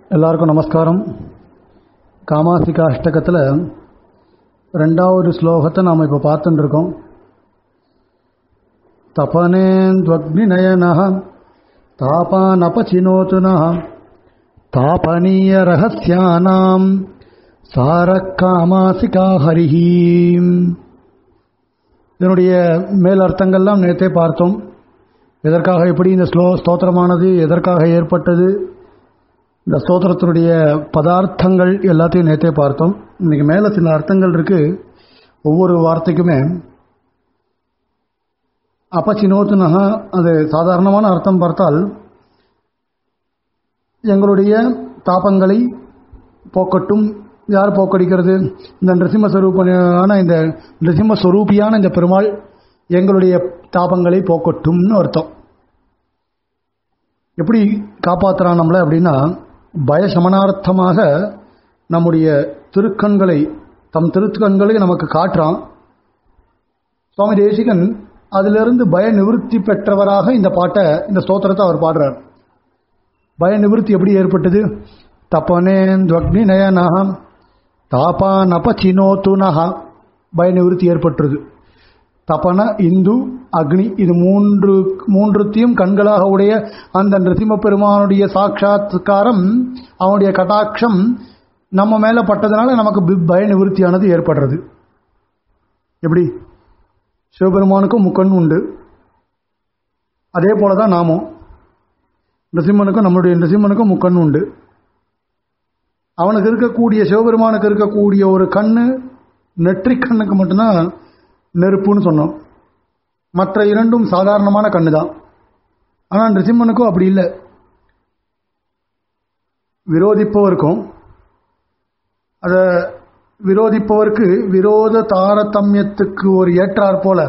எல்லாருக்கும் நமஸ்காரம் காமாசிகா அஷ்டகத்தில் ரெண்டாவது ஸ்லோகத்தை நாம் இப்போ பார்த்துட்டு இருக்கோம் தபனேந்த்வக்னிநயன தாபானபச்சினோதுன தாபனீய ரகசியானாம் சாரக்காமாசிகா ஹரிஹி இதனுடைய மேல் அர்த்தங்கள்லாம் நேற்றே பார்த்தோம் எதற்காக எப்படி இந்த ஸ்லோ ஸ்தோத்திரமானது எதற்காக ஏற்பட்டது இந்த ஸ்தோத்திரத்தினுடைய பதார்த்தங்கள் எல்லாத்தையும் நேற்றே பார்த்தோம் இன்னைக்கு மேலே சில அர்த்தங்கள் இருக்கு ஒவ்வொரு வார்த்தைக்குமே அப்பச்சினோத்துனகா அது சாதாரணமான அர்த்தம் பார்த்தால் எங்களுடைய தாபங்களை போக்கட்டும் யார் போக்கடிக்கிறது இந்த நிருசிம்ம ஸ்வரூபான இந்த நிருசிம்ம ஸ்வரூபியான இந்த பெருமாள் எங்களுடைய தாபங்களை போக்கட்டும்னு அர்த்தம் எப்படி காப்பாற்றுறான் நம்மளை அப்படின்னா பயசமனார்த்தமாக நம்முடைய திருக்கண்களை தம் திருக்கண்களை நமக்கு காட்டுறான் சுவாமி தேசிகன் அதிலிருந்து பய நிவர்த்தி பெற்றவராக இந்த பாட்டை இந்த ஸ்தோத்திரத்தை அவர் பாடுறார் பய நிவர்த்தி எப்படி ஏற்பட்டது தப்பனேந்த்வக்னி நயனகம் தாபா நபச்சினோத்துனஹா பய நிவர்த்தி ஏற்பட்டது தபன இந்து அக்னி இது மூன்று மூன்றுத்தையும் கண்களாக உடைய அந்த நிருசிம்ம பெருமானுடைய சாட்சாத்காரம் அவனுடைய கட்டாட்சம் நம்ம மேல பட்டதுனால நமக்கு பய நிவர்த்தியானது ஏற்படுறது எப்படி சிவபெருமானுக்கும் முக்கண் உண்டு அதே போலதான் நாமும் நிருசிம்மனுக்கும் நம்மளுடைய நிருசிம்மனுக்கும் முக்கண் உண்டு அவனுக்கு இருக்கக்கூடிய சிவபெருமானுக்கு இருக்கக்கூடிய ஒரு கண்ணு நெற்றிக் கண்ணுக்கு மட்டும்தான் நெருப்புன்னு சொன்னோம் மற்ற இரண்டும் சாதாரணமான கண்ணு தான் ஆனால் நிருசிம்மனுக்கும் அப்படி இல்லை விரோதிப்பவருக்கும் அதை விரோதிப்பவருக்கு விரோத தாரதமியத்துக்கு ஒரு ஏற்றார் போல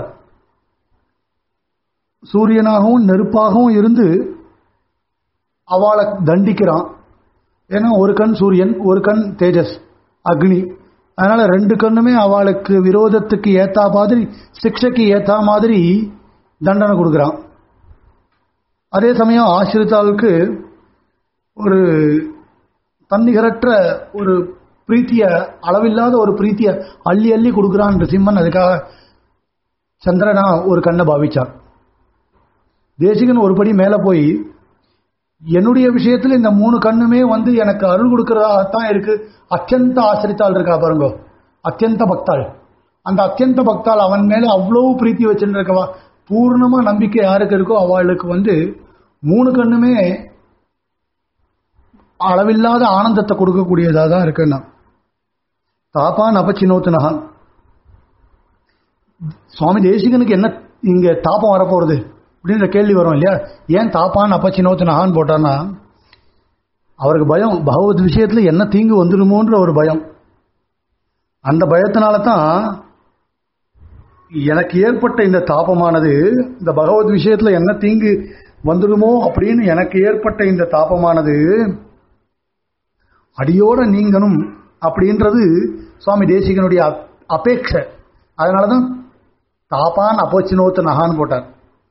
சூரியனாகவும் நெருப்பாகவும் இருந்து அவளை தண்டிக்கிறான் ஏன்னா ஒரு கண் சூரியன் ஒரு கண் தேஜஸ் அக்னி அதனால ரெண்டு கண்ணுமே அவளுக்கு விரோதத்துக்கு ஏத்தா மாதிரி சிக்ஷைக்கு ஏத்தா மாதிரி தண்டனை கொடுக்குறான் அதே சமயம் ஆசிரித்தாளுக்கு ஒரு தன்னிகரற்ற ஒரு பிரீத்திய அளவில்லாத ஒரு பிரீத்திய அள்ளி அள்ளி கொடுக்குறான் சிம்மன் அதுக்காக சந்திரனா ஒரு கண்ணை பாவிச்சார் தேசிகன் ஒரு படி மேலே போய் என்னுடைய விஷயத்துல இந்த மூணு கண்ணுமே வந்து எனக்கு அருள் கொடுக்கறதாகத்தான் இருக்கு அத்தியந்த ஆசிரித்தாள் இருக்கா பாருங்க அத்தியந்த பக்தாள் அந்த அத்தியந்த பக்தாள் அவன் மேல அவ்வளவு பிரீத்தி வச்சுட்டு இருக்கவா பூர்ணமா நம்பிக்கை யாருக்கு இருக்கோ அவளுக்கு வந்து மூணு கண்ணுமே அளவில்லாத ஆனந்தத்தை கொடுக்கக்கூடியதாக தான் இருக்குன்னா தாப்பான் அபச்சினோத்துனகா சுவாமி தேசிகனுக்கு என்ன இங்க தாப்பம் வரப்போறது அப்படின்ற கேள்வி வரும் இல்லையா ஏன் தாப்பான் அப்பச்சினோத்துனகான்னு போட்டார்னா அவருக்கு பயம் பகவத் விஷயத்துல என்ன தீங்கு வந்துடுமோன்ற ஒரு பயம் அந்த பயத்தினால தான் எனக்கு ஏற்பட்ட இந்த தாபமானது இந்த பகவத் விஷயத்துல என்ன தீங்கு வந்துடுமோ அப்படின்னு எனக்கு ஏற்பட்ட இந்த தாபமானது அடியோட நீங்கணும் அப்படின்றது சுவாமி தேசிகனுடைய அபேட்சை அதனாலதான் தாப்பான் அப்போச்சினோத்து நகான்னு போட்டார்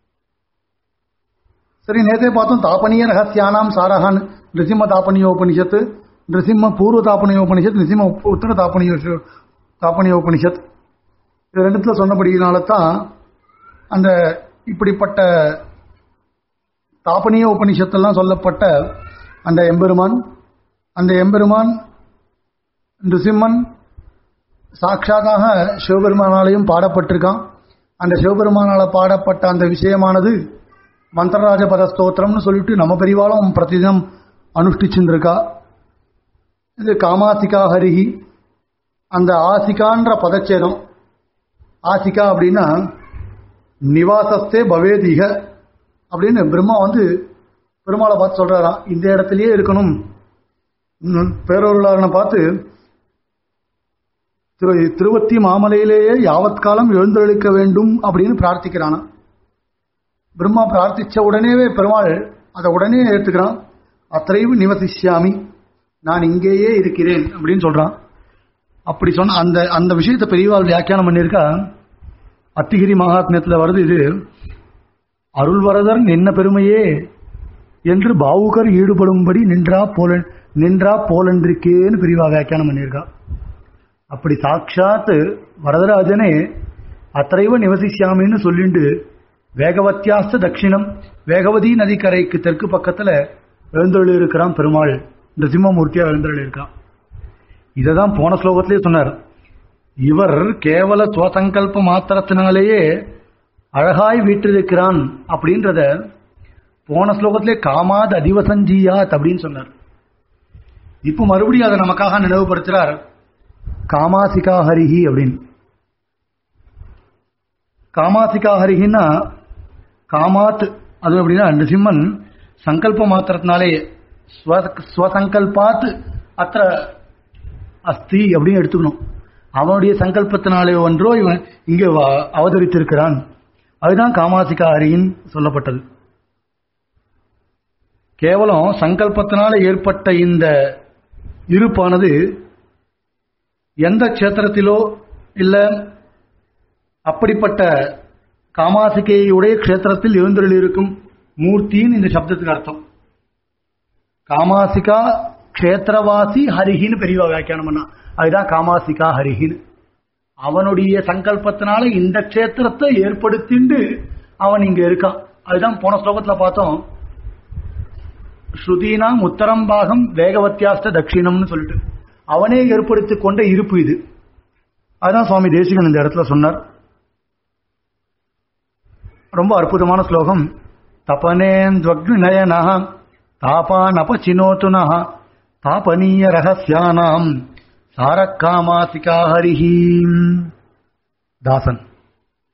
சரி நேற்றே பார்த்தோம் தாபனிய ரகசியானாம் சாரகான் நிருசிம்ம தாபனியோபனிஷத்து நிருசிம்ம பூர்வ தாபனியோபனிஷத் நிருசிம்ம உத்தர தாபனியோ தாபனியோபனிஷத் இது ரெண்டுத்துல சொன்னபடியினால தான் அந்த இப்படிப்பட்ட தாபனிய உபனிஷத்தெல்லாம் சொல்லப்பட்ட அந்த எம்பெருமான் அந்த எம்பெருமான் நிருசிம்மன் சாட்சாதாக சிவபெருமானாலையும் பாடப்பட்டிருக்கான் அந்த சிவபெருமானால பாடப்பட்ட அந்த விஷயமானது மந்திரராஜ பதஸ்தோத்திரம்னு சொல்லிட்டு நம்ம பெரிவாலும் பிரதிதினம் அனுஷ்டிச்சுருக்கா இது காமாசிகா ஹரிஹி அந்த ஆசிகான்ற பதச்சேதம் ஆசிகா அப்படின்னா நிவாசஸ்தே பவேதிக அப்படின்னு பிரம்மா வந்து பெருமாளை பார்த்து சொல்றாராம் இந்த இடத்துலயே இருக்கணும் பேரொருளாரனை பார்த்து திரு திருவத்தி மாமலையிலேயே யாவத்காலம் எழுந்தொழிக்க வேண்டும் அப்படின்னு பிரார்த்திக்கிறானா பிரம்மா பிரார்த்திச்ச உடனேவே பெருமாள் அதை உடனே ஏற்றுக்கிறான் அத்தைவு நிவசிஷ்யாமி நான் இங்கேயே இருக்கிறேன் அப்படின்னு சொல்றான் அப்படி சொன்ன அந்த அந்த விஷயத்தை பெரியவாள் வியாக்கியானம் பண்ணியிருக்கா அத்திகிரி மகாத்மியத்தில் வருது இது அருள்வரதர் நின்ன பெருமையே என்று பாவுகர் ஈடுபடும்படி நின்றா போல நின்றா போலன்றிருக்கேன்னு பிரிவா வியாக்கியானம் பண்ணியிருக்கா அப்படி சாட்சாத் வரதராஜனே அத்தைவ நிவசிச்சாமின்னு சொல்லிட்டு வேகவத்தியாஸ்த தட்சிணம் வேகவதி நதிக்கரைக்கு தெற்கு பக்கத்துல எழுந்தருளி இருக்கிறான் பெருமாள் நிருசிம்மமூர்த்தியா எழுந்தருளி இருக்கான் இதை தான் போன ஸ்லோகத்திலே சொன்னார் இவர் கேவல சுவசங்கல்ப மாத்திரத்தினாலேயே அழகாய் வீற்றிருக்கிறான் அப்படின்றத போன ஸ்லோகத்திலே காமாத் அதிவசஞ்சீயாத் அப்படின்னு சொன்னார் இப்போ மறுபடியும் அதை நமக்காக நினைவுபடுத்துறார் காமாசிகா ஹரிஹி அப்படின்னு காமாசிகா ஹரிஹின்னா காமாத் அது அப்படின்னா நிருசிம்மன் சங்கல்ப மாத்திரத்தினாலே ஸ்வ- ஸ்வசங்கல்பாத் அத்த அஸ்தி அப்படின்னு எடுத்துக்கணும் அவனுடைய சங்கல்பத்தினாலே ஒன்றோ இவன் இங்கே வ- அவதரித்திருக்கிறான் அதுதான் காமாசிகா ஹரியின் சொல்லப்பட்டது கேவலம் சங்கல்பத்தினால ஏற்பட்ட இந்த இருப்பானது எந்த க்ஷேத்திரத்திலோ இல்ல அப்படிப்பட்ட காமாசிகையுடைய க்ஷேத்திரத்தில் எழுந்தருள் இருக்கும் மூர்த்தின்னு இந்த சப்தத்துக்கு அர்த்தம் காமாசிகா க்ஷேத்திரவாசி ஹரிஹின்னு பெரியவா வியாக்கியானம் பண்ணா அதுதான் காமாசிகா ஹரிஹின்னு அவனுடைய சங்கல்பத்தினால இந்த க்ஷேத்திரத்தை ஏற்படுத்திண்டு அவன் இங்க இருக்கான் அதுதான் போன ஸ்லோகத்துல பார்த்தோம் ஸ்ருதீனாம் உத்தரம் பாகம் வேகவத்தியாஸ்த தட்சிணம்னு சொல்லிட்டு அவனே ஏற்படுத்தி கொண்ட இருப்பு இது அதுதான் சுவாமி தேசிகன் இந்த இடத்துல சொன்னார் ரொம்ப அற்புதமான ஸ்லோகம் தபனேந்த்வக்னயன தாபான் அபச்சினோத்துன தாபனீய ரகசியானாம் சாரக்காமாசிகா ஹரிஹீம் தாசன்